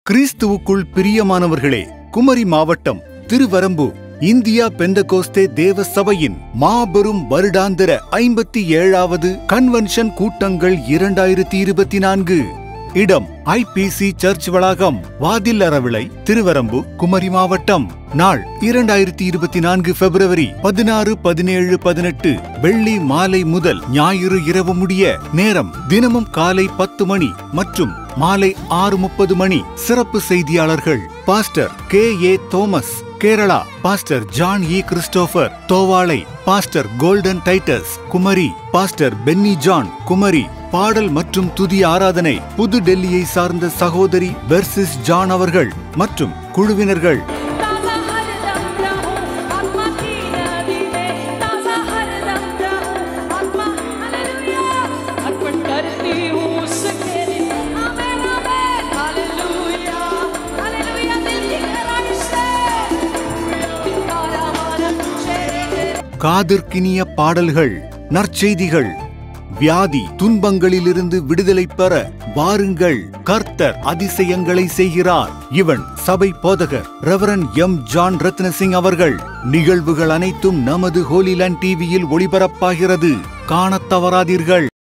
கிறிஸ்துவுக்குள் பிரியமானவர்களே குமரி மாவட்டம் திருவரம்பு இந்தியா பெந்தகோஸ்தே தேவ சபையின் மாபெரும் வருடாந்திர ஐம்பத்தி ஏழாவது கன்வென்ஷன் கூட்டங்கள் இரண்டாயிரத்தி இருபத்தி நான்கு இடம் ஐபிசி சர்ச் வளாகம் வாதில் அறவிளை திருவரம்பு குமரி மாவட்டம் நாள் இரண்டாயிரத்தி இருபத்தி நான்கு பிப்ரவரி பதினாறு பதினேழு பதினெட்டு வெள்ளி மாலை முதல் ஞாயிறு இரவு முடிய நேரம் தினமும் காலை பத்து மணி மற்றும் மாலை ஆறு முப்பது மணி சிறப்பு செய்தியாளர்கள் pastor K A Thomas Kerala pastor John E Christopher Thovalai pastor Golden Titus Kumari pastor Benny John Kumari பாடல் மற்றும் துதி ஆராதனை புது டெல்லியை சார்ந்த சகோதரி பெர்சிஸ் ஜான் அவர்கள் மற்றும் குழுவினர்கள் ताजा हरदम रहो आत्मा की नदी में ताजा हरदम रहो आत्मा हालेलुया अर्पण करती हूँ उसके लिए आमेन आमेन हालेलुया हालेलुया दिल की गहराई से तारा मानम चेहरे காதிற்கினிய பாடல்கள் நற்செய்திகள் வியாதி துன்பங்களிலிருந்து விடுதலை பெற வாருங்கள் கர்த்தர் அதிசயங்களை செய்கிறார் இவன் சபை போதகர் ரெவரன் எம் ஜான் ரத்னசிங் அவர்கள் நிகழ்வுகள் அனைத்தும் நமது ஹோலிலேண்ட் டிவியில் ஒளிபரப்பாகிறது காணத் தவறாதீர்கள்